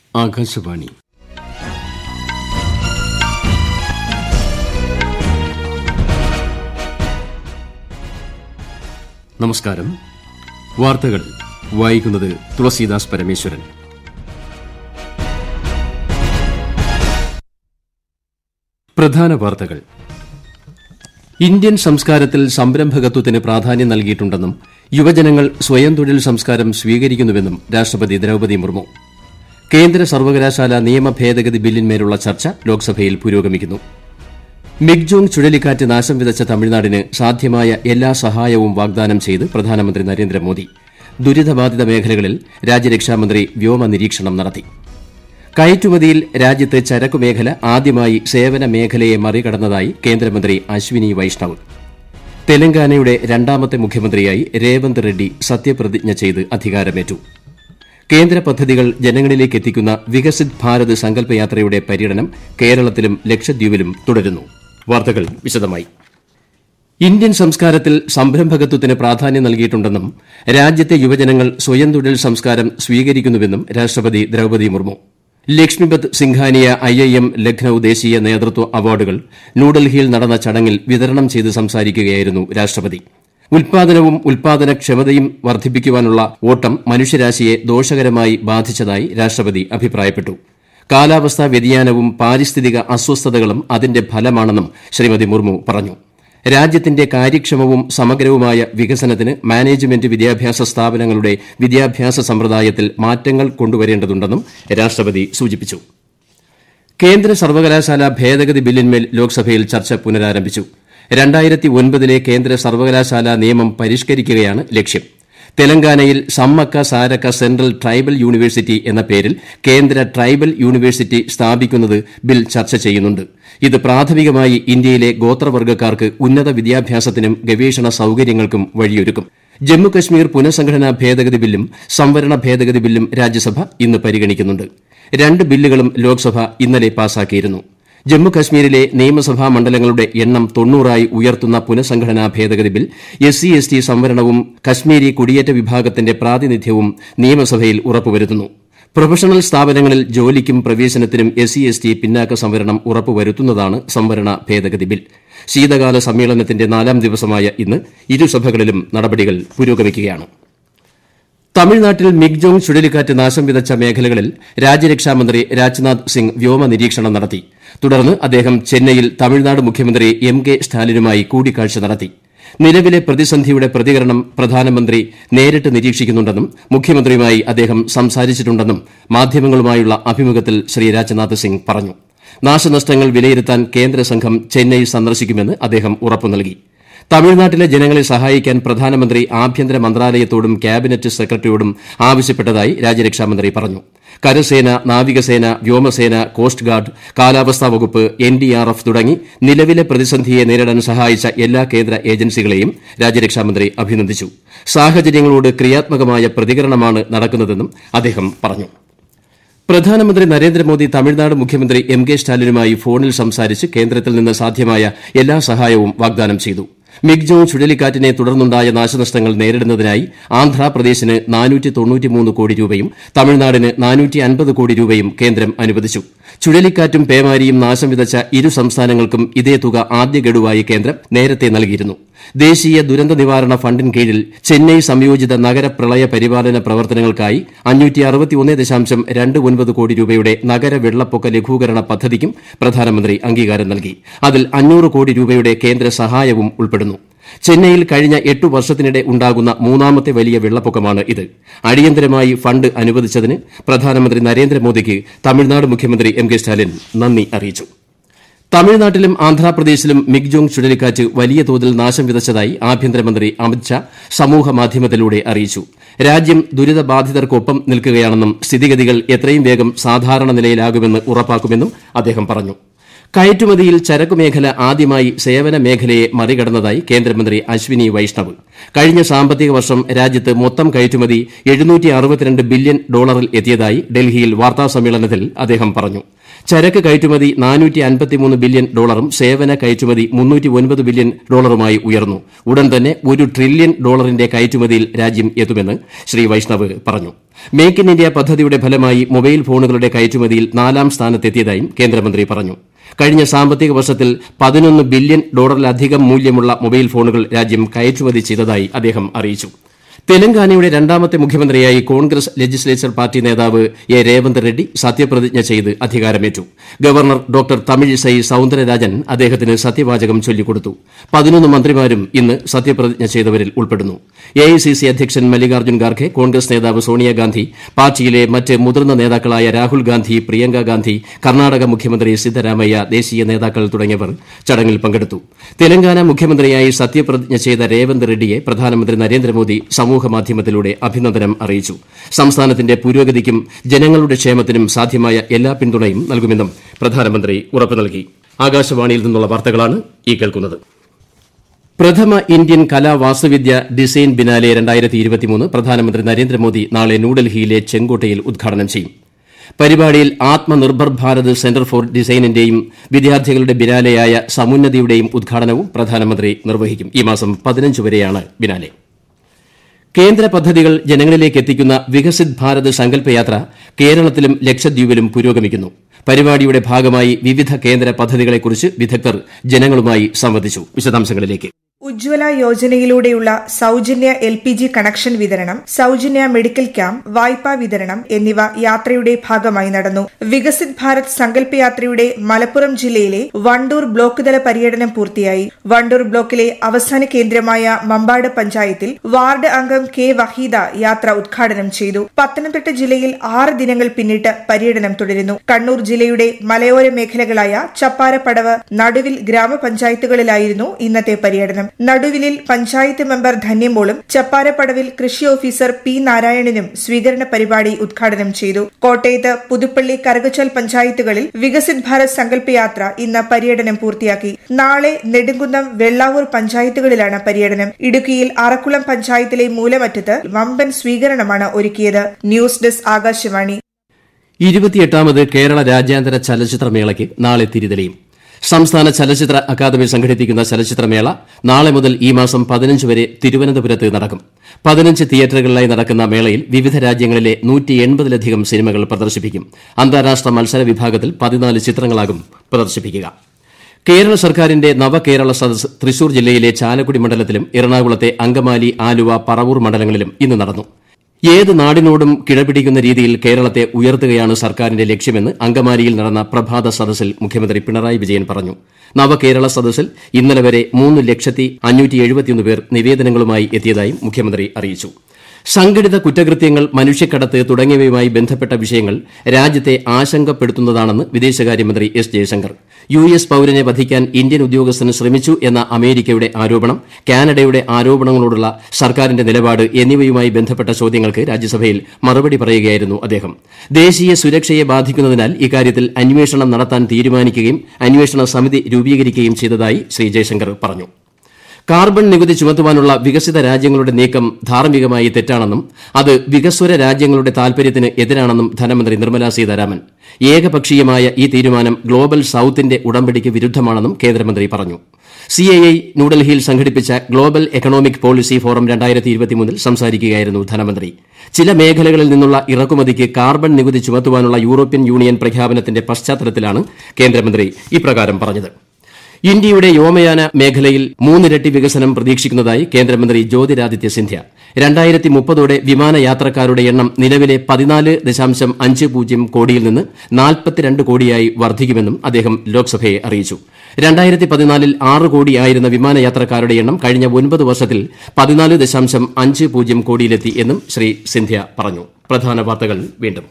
ആകാശവാണി നമസ്കാരം വാർത്തകൾ വായിക്കുന്നത് തുളസീദാസ് പരമേശ്വരൻ പ്രധാന വാർത്തകൾ ഇന്ത്യൻ സംസ്കാരത്തിൽ സംരംഭകത്വത്തിന് പ്രാധാന്യം നൽകിയിട്ടുണ്ടെന്നും യുവജനങ്ങൾ സ്വയം തൊഴിൽ സംസ്കാരം സ്വീകരിക്കുന്നുവെന്നും രാഷ്ട്രപതി ദ്രൌപദി മുർമു കേന്ദ്ര സർവകലാശാല നിയമ ഭേദഗതി ബില്ലിന്മേലുള്ള ചർച്ച ലോക്സഭയിൽ പുരോഗമിക്കുന്നു മിഗ്ജോങ് ചുഴലിക്കാറ്റ് നാശം വിതച്ച തമിഴ്നാടിന് സാധ്യമായ എല്ലാ സഹായവും വാഗ്ദാനം ചെയ്ത് പ്രധാനമന്ത്രി നരേന്ദ്രമോദി ദുരിതബാധിത മേഖലകളിൽ രാജ്യരക്ഷാമന്ത്രി വ്യോമ നിരീക്ഷണം നടത്തി കയറ്റുമതിയിൽ രാജ്യത്ത് ചരക്കുമേഖല ആദ്യമായി സേവന മേഖലയെ മറികടന്നതായി കേന്ദ്രമന്ത്രി അശ്വിനി വൈഷ്ണവ് തെലങ്കാനയുടെ രണ്ടാമത്തെ മുഖ്യമന്ത്രിയായി രേവന്ത് റെഡ്ഡി സത്യപ്രതിജ്ഞ ചെയ്ത് അധികാരമേറ്റു കേന്ദ്ര പദ്ധതികൾ ജനങ്ങളിലേക്ക് എത്തിക്കുന്ന വികസിത് ഭാരത് സങ്കല്പയാത്രയുടെ പര്യടനം കേരളത്തിലും ലക്ഷദ്വീപിലും തുടരുന്നു വാർത്തകൾ വിശദമായി ഇന്ത്യൻ സംസ്കാരത്തിൽ സംരംഭകത്വത്തിന് പ്രാധാന്യം നൽകിയിട്ടുണ്ടെന്നും രാജ്യത്തെ യുവജനങ്ങൾ സ്വയം തൊഴിൽ സംസ്കാരം സ്വീകരിക്കുന്നുവെന്നും രാഷ്ട്രപതി Droupadi Murmu Lakshmipat Singhania I I M Lucknow ദേശീയ നേതൃത്വ അവാർഡുകൾ ന്യൂഡൽഹിയിൽ നടന്ന ചടങ്ങിൽ വിതരണം ചെയ്ത് സംസാരിക്കുകയായിരുന്നു രാഷ്ട്രപതി ഉൽപാദനവും ഉൽപാദനക്ഷമതയും വർദ്ധിപ്പിക്കാനുള്ള ഓട്ടം മനുഷ്യരാശിയെ ദോഷകരമായി ബാധിച്ചതായി രാഷ്ട്രപതി അഭിപ്രായപ്പെട്ടു കാലാവസ്ഥാ വ്യതിയാനവും പാരിസ്ഥിതിക അസ്വസ്ഥതകളും അതിന്റെ ഫലമാണെന്നും ശ്രീമതി മുർമു പറഞ്ഞു രാജ്യത്തിന്റെ കാര്യക്ഷമവും സമഗ്രവുമായ വികസനത്തിന് മാനേജ്മെന്റ് വിദ്യാഭ്യാസ സ്ഥാപനങ്ങളുടെ വിദ്യാഭ്യാസ സമ്പ്രദായത്തിൽ മാറ്റങ്ങൾ കൊണ്ടുവരേണ്ടതുണ്ടെന്നും രാഷ്ട്രപതി സൂചിപ്പിച്ചു കേന്ദ്ര സർവകലാശാല ഭേദഗതി ബില്ലിന്മേൽ ലോക്സഭയിൽ ചർച്ച പുനരാരംഭിച്ചു രണ്ടായിരത്തി ഒൻപതിലെ കേന്ദ്ര സർവകലാശാല നിയമം പരിഷ്കരിക്കുകയാണ് ലക്ഷ്യം തെലങ്കാനയിൽ Sammakka Sarakka central tribal university എന്ന പേരിൽ കേന്ദ്ര ട്രൈബൽ യൂണിവേഴ്സിറ്റി സ്ഥാപിക്കുന്നത് ബിൽ ചർച്ച ചെയ്യുന്നുണ്ട് ഇത് പ്രാഥമികമായി ഇന്ത്യയിലെ ഗോത്രവർഗ്ഗക്കാർക്ക് ഉന്നത വിദ്യാഭ്യാസത്തിനും ഗവേഷണ സൌകര്യങ്ങൾക്കും വഴിയൊരുക്കും ജമ്മുകശ്മീർ പുനഃസംഘടനാ ഭേദഗതി ബില്ലും സംവരണ ഭേദഗതി ബില്ലും രാജ്യസഭ ഇന്ന് പരിഗണിക്കുന്നുണ്ട് രണ്ട് ബില്ലുകളും ലോക്സഭ ഇന്നലെ പാസാക്കിയിരുന്നു ജമ്മുകശ്മീരിലെ നിയമസഭാ മണ്ഡലങ്ങളുടെ എണ്ണം തൊണ്ണൂറായി ഉയർത്തുന്ന പുനഃസംഘടനാ ഭേദഗതി bill S C S T സംവരണവും കശ്മീരി കുടിയേറ്റ വിഭാഗത്തിന്റെ പ്രാതിനിധ്യവും നിയമസഭയിൽ ഉറപ്പുവരുത്തുന്നു പ്രൊഫഷണൽ സ്ഥാപനങ്ങളിൽ ജോലിക്കും പ്രവേശനത്തിനും എസ് സി എസ് ടി പിന്നാക്ക സംവരണം ഉറപ്പുവരുത്തുന്നതാണ് സംവരണ ഭേദഗതി ബിൽ ശീതകാല സമ്മേളനത്തിന്റെ നാലാം ദിവസമായ ഇന്ന് ഇരുസഭകളിലും നടപടികൾ പുരോഗമിക്കുകയാണ് തമിഴ്നാട്ടിൽ മിഗ്ജോങ് ചുഴലിക്കാറ്റ് നാശം വിതച്ച മേഖലകളിൽ രാജ്യരക്ഷാമന്ത്രി രാജ്നാഥ് സിംഗ് വ്യോമ നിരീക്ഷണം നടത്തി തുടർന്ന് അദ്ദേഹം ചെന്നൈയിൽ തമിഴ്നാട് മുഖ്യമന്ത്രി എം കെ സ്റ്റാലിനുമായി കൂടിക്കാഴ്ച നടത്തി നിലവിലെ പ്രതിസന്ധിയുടെ പ്രതികരണം പ്രധാനമന്ത്രി നേരിട്ട് നിരീക്ഷിക്കുന്നുണ്ടെന്നും മുഖ്യമന്ത്രിയുമായി അദ്ദേഹം സംസാരിച്ചിട്ടുണ്ടെന്നും മാധ്യമങ്ങളുമായുള്ള അഭിമുഖത്തിൽ ശ്രീ രാജ്നാഥ് സിംഗ് പറഞ്ഞു നാശനഷ്ടങ്ങൾ വിലയിരുത്താൻ കേന്ദ്ര സംഘം ചെന്നൈ സന്ദർശിക്കുമെന്ന് അദ്ദേഹം ഉറപ്പു നൽകി തമിഴ്നാട്ടിലെ ജനങ്ങളെ സഹായിക്കാൻ പ്രധാനമന്ത്രി ആഭ്യന്തര മന്ത്രാലയത്തോടും ക്യാബിനറ്റ് സെക്രട്ടറിയോടും ആവശ്യപ്പെട്ടതായി രാജ്യരക്ഷാമന്ത്രി പറഞ്ഞു കരസേന നാവികസേന വ്യോമസേന കോസ്റ്റ് ഗാർഡ് കാലാവസ്ഥാ വകുപ്പ് എൻ ഡി ആർ എഫ് തുടങ്ങി നിലവിലെ പ്രതിസന്ധിയെ നേരിടാൻ സഹായിച്ച എല്ലാ കേന്ദ്ര ഏജൻസികളെയും രാജ്യരക്ഷാമന്ത്രി അഭിനന്ദിച്ചു സാഹചര്യങ്ങളോട് ക്രിയാത്മകമായ പ്രതികരണമാണ് നടക്കുന്നതെന്നും അദ്ദേഹം പറഞ്ഞു പ്രധാനമന്ത്രി നരേന്ദ്രമോദി തമിഴ്നാട് മുഖ്യമന്ത്രി എം കെ സ്റ്റാലിനുമായി ഫോണിൽ സംസാരിച്ച് കേന്ദ്രത്തിൽ നിന്ന് സാധ്യമായ എല്ലാ സഹായവും വാഗ്ദാനം ചെയ്തു മിഗ്ജോങ് ചുഴലിക്കാറ്റിനെ തുടർന്നുണ്ടായ നാശനഷ്ടങ്ങൾ നേരിടുന്നതിനായി ആന്ധ്രാപ്രദേശിന് കോടി രൂപയും തമിഴ്നാടിന് കോടി രൂപയും കേന്ദ്രം അനുവദിച്ചു ചുഴലിക്കാറ്റും പേമാരിയും നാശം വിതച്ച ഇരു സംസ്ഥാനങ്ങൾക്കും ഇതേ തുക ആദ്യ ഗഡുവായി കേന്ദ്രം നേരത്തെ നൽകിയിരുന്നു ദേശീയ ദുരന്ത നിവാരണ ഫണ്ടിൻ കീഴിൽ ചെന്നൈ സംയോജിത നഗര പ്രളയ പരിപാലന പ്രവർത്തനങ്ങൾക്കായി കോടി രൂപയുടെ നഗര വെള്ളപ്പൊക്ക ലഘൂകരണ പദ്ധതിക്കും പ്രധാനമന്ത്രി അംഗീകാരം നൽകി അതിൽ അഞ്ഞൂറ് കോടി രൂപയുടെ കേന്ദ്ര സഹായവും ഉൾപ്പെടുന്നു ചെന്നൈയിൽ കഴിഞ്ഞ എട്ടു വർഷത്തിനിടെ ഉണ്ടാകുന്ന മൂന്നാമത്തെ വലിയ വെള്ളപ്പൊക്കമാണ് ഇത് അടിയന്തരമായി ഫണ്ട് അനുവദിച്ചതിന് പ്രധാനമന്ത്രി നരേന്ദ്രമോദിക്ക് തമിഴ്നാട് മുഖ്യമന്ത്രി എം കെ സ്റ്റാലിൻ നന്ദി അറിയിച്ചു തമിഴ്നാട്ടിലും ആന്ധ്രാപ്രദേശിലും മിഗ്ജോങ് ചുഴലിക്കാറ്റ് വലിയ തോതിൽ നാശം വിതച്ചതായി ആഭ്യന്തരമന്ത്രി അമിത്ഷാ സമൂഹമാധ്യമത്തിലൂടെ അറിയിച്ചു രാജ്യം ദുരിതബാധിതർക്കൊപ്പം നിൽക്കുകയാണെന്നും സ്ഥിതിഗതികൾ എത്രയും വേഗം സാധാരണ നിലയിലാകുമെന്ന് ഉറപ്പാക്കുമെന്നും അദ്ദേഹം പറഞ്ഞു കയറ്റുമതിയിൽ ചരക്കുമേഖല ആദ്യമായി സേവന മേഖലയെ മറികടന്നതായി കേന്ദ്രമന്ത്രി അശ്വിനി വൈഷ്ണവ് കഴിഞ്ഞ സാമ്പത്തിക വർഷം രാജ്യത്ത് മൊത്തം കയറ്റുമതി ബില്യൺ ഡോളറിൽ എത്തിയതായി ഡൽഹിയിൽ വാർത്താസമ്മേളനത്തിൽ അദ്ദേഹം പറഞ്ഞു ചരക്ക് കയറ്റുമതി നാനൂറ്റി അൻപത്തിമൂന്ന് ബില്യൺ ഡോളറും സേവന കയറ്റുമതി മുന്നൂറ്റി ഒൻപത് ബില്യൺ ഡോളറുമായി ഉയർന്നു ഉടൻ തന്നെ ഒരു ട്രില്യൺ ഡോളറിന്റെ കയറ്റുമതിയിൽ രാജ്യം എത്തുമെന്ന് ശ്രീ വൈഷ്ണവ് പറഞ്ഞു മേക്ക് ഇൻ ഇന്ത്യ പദ്ധതിയുടെ ഫലമായി മൊബൈൽ ഫോണുകളുടെ കയറ്റുമതിയിൽ നാലാം സ്ഥാനത്തെത്തിയതായും കേന്ദ്രമന്ത്രി പറഞ്ഞു കഴിഞ്ഞ സാമ്പത്തിക വർഷത്തിൽ പതിനൊന്ന് ബില്യൺ ഡോളറിലധികം മൂല്യമുള്ള മൊബൈൽ ഫോണുകൾ രാജ്യം കയറ്റുമതി ചെയ്തതായി അദ്ദേഹം അറിയിച്ചു തെലങ്കാനയുടെ രണ്ടാമത്തെ മുഖ്യമന്ത്രിയായി കോൺഗ്രസ് ലെജിസ്ലേച്ചർ പാർട്ടി നേതാവ് എ രേവന്ത് റെഡ്ഡി സത്യപ്രതിജ്ഞ ചെയ്ത് അധികാരമേറ്റു ഗവർണർ ഡോക്ടർ തമിഴിസൈ സൌന്ദരരാജൻ അദ്ദേഹത്തിന് സത്യവാചകം ചൊല്ലിക്കൊടുത്തു പതിനൊന്ന് മന്ത്രിമാരും ഇന്ന് സത്യപ്രതിജ്ഞ ചെയ്തവരിൽ ഉൾപ്പെടുന്നു എഐസിസി അധ്യക്ഷൻ മല്ലികാർജ്ജുൻ ഖാർഖെ കോൺഗ്രസ് നേതാവ് സോണിയാഗാന്ധി പാർട്ടിയിലെ മറ്റ് മുതിർന്ന നേതാക്കളായ രാഹുൽ ഗാന്ധി പ്രിയങ്ക ഗാന്ധി കർണാടക മുഖ്യമന്ത്രി സിദ്ധരാമയ്യ ദേശീയ നേതാക്കൾ തുടങ്ങിയവർ ചടങ്ങിൽ പങ്കെടുത്തു തെലങ്കാന മുഖ്യമന്ത്രിയായി സത്യപ്രതിജ്ഞ ചെയ്ത രേവന്ത് റെഡ്ഡിയെ പ്രധാനമന്ത്രി നരേന്ദ്രമോദി സമൂഹമാധ്യമത്തിലൂടെ അഭിനന്ദനം അറിയിച്ചു സംസ്ഥാനത്തിന്റെ പുരോഗതിക്കും ജനങ്ങളുടെ ക്ഷേമത്തിനും സാധ്യമായ എല്ലാ പിന്തുണയും നൽകുമെന്നും പ്രധാനമന്ത്രി ഉറപ്പു നൽകി ആകാശവാണിയിൽ നിന്നുള്ള വാർത്തകളാണ് ഈ കേൾക്കുന്നത് പ്രഥമ ഇന്ത്യൻ കലാ വാസ്തുവിദ്യ ഡിസൈൻ ബിനാലെ പ്രധാനമന്ത്രി നരേന്ദ്രമോദി നാളെ ന്യൂഡൽഹിയിലെ ചെങ്കോട്ടയിൽ ഉദ്ഘാടനം ചെയ്യും പരിപാടിയിൽ ആത്മനിർഭർ ഭാരത് സെന്റർ ഫോർ ഡിസൈനിന്റെയും വിദ്യാർത്ഥികളുടെ ബിനാലെയായ സമുന്നതിയുടെയും ഉദ്ഘാടനവും പ്രധാനമന്ത്രി നിർവഹിക്കും ഈ മാസം പതിനഞ്ച് വരെയാണ് ബിനാലെ കേന്ദ്ര പദ്ധതികൾ ജനങ്ങളിലേക്ക് എത്തിക്കുന്ന വികസിത് ഭാരത് സങ്കല്പയാത്ര കേരളത്തിലും ലക്ഷദ്വീപിലും പുരോഗമിക്കുന്നു പരിപാടിയുടെ ഭാഗമായി വിവിധ കേന്ദ്ര പദ്ധതികളെക്കുറിച്ച് വിദഗ്ധർ ജനങ്ങളുമായി സംവദിച്ചു വിശദാംശങ്ങളിലേക്ക് ഉജ്ജ്വല യോജനയിലൂടെയുള്ള സൌജന്യ എൽ പി ജി കണക്ഷൻ വിതരണം സൌജന്യ മെഡിക്കൽ ക്യാമ്പ് വായ്പാ വിതരണം എന്നിവ യാത്രയുടെ ഭാഗമായി നടന്നു വികസിത് ഭാരത് സങ്കല്പ യാത്രയുടെ മലപ്പുറം ജില്ലയിലെ വണ്ടൂർ ബ്ലോക്ക് തല പര്യടനം പൂർത്തിയായി വണ്ടൂർ ബ്ലോക്കിലെ അവസാന കേന്ദ്രമായ മമ്പാട് പഞ്ചായത്തിൽ വാർഡ് അംഗം കെ വഹീദ യാത്ര ഉദ്ഘാടനം ചെയ്തു പത്തനംതിട്ട ജില്ലയിൽ ആറ് ദിനങ്ങൾ പിന്നിട്ട് പര്യടനം തുടരുന്നു കണ്ണൂർ ജില്ലയുടെ മലയോര മേഖലകളായ ചപ്പാരപ്പടവ് നടുവിൽ ഗ്രാമപഞ്ചായത്തുകളിലായിരുന്നു ഇന്നത്തെ പര്യടനം നടുവിലിൽ പഞ്ചായത്ത് മെമ്പർ ധന്യമോളും ചപ്പാരപ്പടവിൽ കൃഷി ഓഫീസർ പി നാരായണനും സ്വീകരണ പരിപാടി ഉദ്ഘാടനം ചെയ്തു കോട്ടയത്ത് പുതുപ്പള്ളി കറുകച്ചാൽ പഞ്ചായത്തുകളിൽ വികസിത് ഭാരത് സങ്കല്പ യാത്ര ഇന്ന് പര്യടനം പൂർത്തിയാക്കി നാളെ നെടുങ്കുന്നം വെള്ളാവൂർ പഞ്ചായത്തുകളിലാണ് പര്യടനം ഇടുക്കിയിൽ അറക്കുളം പഞ്ചായത്തിലെ മൂലമറ്റത്ത് വമ്പൻ സ്വീകരണമാണ് ഒരുക്കിയത് ന്യൂസ് ഡെസ്ക് ആകാശവാണി ഇരുപത്തിയെട്ടാമത് കേരള രാജ്യാന്തര ചലച്ചിത്രമേളയ്ക്ക് നാളെ തിരിതെളിയും സംസ്ഥാന ചലച്ചിത്ര അക്കാദമി സംഘടിപ്പിക്കുന്ന ചലച്ചിത്രമേള നാളെ മുതൽ ഈ മാസം പതിനഞ്ച് വരെ തിരുവനന്തപുരത്ത് നടക്കും പതിനഞ്ച് തിയേറ്ററുകളിലായി നടക്കുന്ന മേളയിൽ വിവിധ രാജ്യങ്ങളിലെ നൂറ്റി എൺപതിലധികം സിനിമകൾ പ്രദർശിപ്പിക്കും അന്താരാഷ്ട്ര മത്സര വിഭാഗത്തിൽ പതിനാല് ചിത്രങ്ങളാകും പ്രദർശിപ്പിക്കുക കേരള സർക്കാരിന്റെ നവകേരള സദസ് തൃശൂർ ജില്ലയിലെ ചാലക്കുടി മണ്ഡലത്തിലും എറണാകുളത്തെ അങ്കമാലി ആലുവ പറവൂർ മണ്ഡലങ്ങളിലും ഇന്ന് നടന്നു ഏത് നാടിനോടും കിഴപിടിക്കുന്ന രീതിയിൽ കേരളത്തെ ഉയർത്തുകയാണ് സർക്കാരിന്റെ ലക്ഷ്യമെന്ന് അങ്കമാലിയിൽ നടന്ന പ്രഭാത സദസ്സിൽ മുഖ്യമന്ത്രി പിണറായി വിജയൻ പറഞ്ഞു നവകേരള സദസ്സിൽ ഇന്നലെ വരെ മൂന്ന് ലക്ഷത്തി അഞ്ഞൂറ്റി എഴുപത്തിയൊന്ന് പേർ നിവേദനങ്ങളുമായി എത്തിയതായും മുഖ്യമന്ത്രി അറിയിച്ചു സംഘടിത കുറ്റകൃത്യങ്ങൾ മനുഷ്യക്കടത്ത് തുടങ്ങിയവയുമായി ബന്ധപ്പെട്ട വിഷയങ്ങൾ രാജ്യത്തെ ആശങ്കപ്പെടുത്തുന്നതാണെന്ന് വിദേശകാര്യമന്ത്രി എസ് ജയശങ്കർ യു എസ് പൌരനെ വധിക്കാൻ ഇന്ത്യൻ ഉദ്യോഗസ്ഥന് ശ്രമിച്ചു എന്ന അമേരിക്കയുടെ ആരോപണം കാനഡയുടെ ആരോപണങ്ങളോടുള്ള സർക്കാരിന്റെ നിലപാട് എന്നിവയുമായി ബന്ധപ്പെട്ട ചോദ്യങ്ങൾക്ക് രാജ്യസഭയിൽ മറുപടി പറയുകയായിരുന്നു അദ്ദേഹം ദേശീയ സുരക്ഷയെ ബാധിക്കുന്നതിനാൽ ഇക്കാര്യത്തിൽ അന്വേഷണം നടത്താൻ തീരുമാനിക്കുകയും അന്വേഷണ സമിതി രൂപീകരിക്കുകയും ചെയ്തതായി ശ്രീ ജയശങ്കർ പറഞ്ഞു കാർബൺ നികുതി ചുമത്തുവാനുള്ള വികസിത രാജ്യങ്ങളുടെ നീക്കം ധാർമ്മികമായി തെറ്റാണെന്നും അത് വികസ്വര രാജ്യങ്ങളുടെ താൽപര്യത്തിന് എതിരാണെന്നും ധനമന്ത്രി നിർമ്മല സീതാരാമൻ ഏകപക്ഷീയമായ ഈ തീരുമാനം ഗ്ലോബൽ സൌത്തിന്റെ ഉടമ്പടിക്ക് വിരുദ്ധമാണെന്നും കേന്ദ്രമന്ത്രി പറഞ്ഞു സിഐഐ ന്യൂഡൽഹിയിൽ സംഘടിപ്പിച്ച ഗ്ലോബൽ എക്കണോമിക് പോളിസി ഫോറം ൽ സംസാരിക്കുകയായിരുന്നു ധനമന്ത്രി ചില മേഖലകളിൽ നിന്നുള്ള ഇറക്കുമതിക്ക് കാർബൺ നികുതി ചുമത്തുവാനുള്ള യൂറോപ്യൻ യൂണിയൻ പ്രഖ്യാപനത്തിന്റെ പശ്ചാത്തലത്തിലാണ് കേന്ദ്രമന്ത്രി ഇപ്രകാരം പറഞ്ഞത് ഇന്ത്യയുടെ വ്യോമയാന മേഖലയിൽ മൂന്നിരട്ടി വികസനം പ്രതീക്ഷിക്കുന്നതായി കേന്ദ്രമന്ത്രി ജ്യോതിരാദിത്യ സിന്ധ്യ രണ്ടായിരത്തി മുപ്പതോടെ വിമാനയാത്രക്കാരുടെ എണ്ണം നിലവിലെ പതിനാല് ദശാംശം അഞ്ച് പൂജ്യം കോടിയിൽ നിന്ന് നാൽപ്പത്തിരണ്ട് കോടിയായി വർദ്ധിക്കുമെന്നും അദ്ദേഹം ലോക്സഭയെ അറിയിച്ചു രണ്ടായിരത്തി പതിനാലിൽ ആറ് കോടിയായിരുന്ന വിമാനയാത്രക്കാരുടെ എണ്ണം കഴിഞ്ഞ ഒൻപത് വർഷത്തിൽ പതിനാല് ദശാംശം അഞ്ച് പൂജ്യം കോടിയിലെത്തി എന്നും ശ്രീ സിന്ധ്യ പറഞ്ഞു പ്രധാന വാർത്തകൾ വീണ്ടും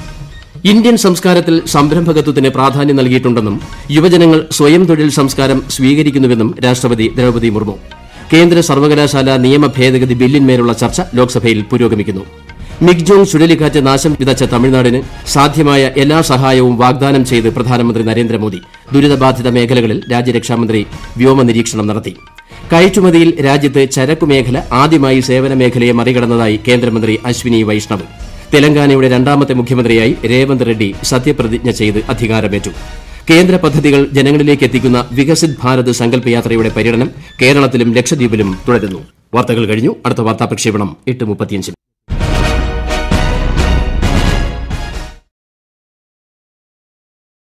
ഇന്ത്യൻ സംസ്കാരത്തിൽ സംരംഭകത്വത്തിന് പ്രാധാന്യം നൽകിയിട്ടുണ്ടെന്നും യുവജനങ്ങൾ സ്വയം തൊഴിൽ സംസ്കാരം സ്വീകരിക്കുന്നുവെന്നും രാഷ്ട്രപതി ദ്രൌപദി മുർമു കേന്ദ്ര സർവകലാശാല നിയമ ഭേദഗതി ബില്ലിന്മേലുള്ള ചർച്ച ലോക്സഭയിൽ പുരോഗമിക്കുന്നു മിഗ്ജോങ് ചുഴലിക്കാറ്റ് നാശം വിതച്ച തമിഴ്നാടിന് സാധ്യമായ എല്ലാ സഹായവും വാഗ്ദാനം ചെയ്ത് പ്രധാനമന്ത്രി നരേന്ദ്രമോദി ദുരിതബാധിത മേഖലകളിൽ രാജ്യരക്ഷാമന്ത്രി വ്യോമ നിരീക്ഷണം നടത്തി കയറ്റുമതിയിൽ രാജ്യത്ത് ചരക്കു മേഖല ആദ്യമായി സേവന മേഖലയെ മറികടന്നതായി കേന്ദ്രമന്ത്രി അശ്വിനി വൈഷ്ണവ് തെലങ്കാനയുടെ രണ്ടാമത്തെ മുഖ്യമന്ത്രിയായി രേവന്ത് റെഡ്ഡി സത്യപ്രതിജ്ഞ ചെയ്ത് അധികാരമേറ്റു കേന്ദ്ര പദ്ധതികൾ ജനങ്ങളിലേക്ക് എത്തിക്കുന്ന വികസിത് ഭാരത് സങ്കല്പയാത്രയുടെ പര്യടനം കേരളത്തിലും ലക്ഷദ്വീപിലും തുടരുന്നു വാർത്തകൾ കഴിഞ്ഞു അടുത്ത വാർത്താ പ്രക്ഷേപണം എട്ട് മുപ്പത്തിയഞ്ചിന്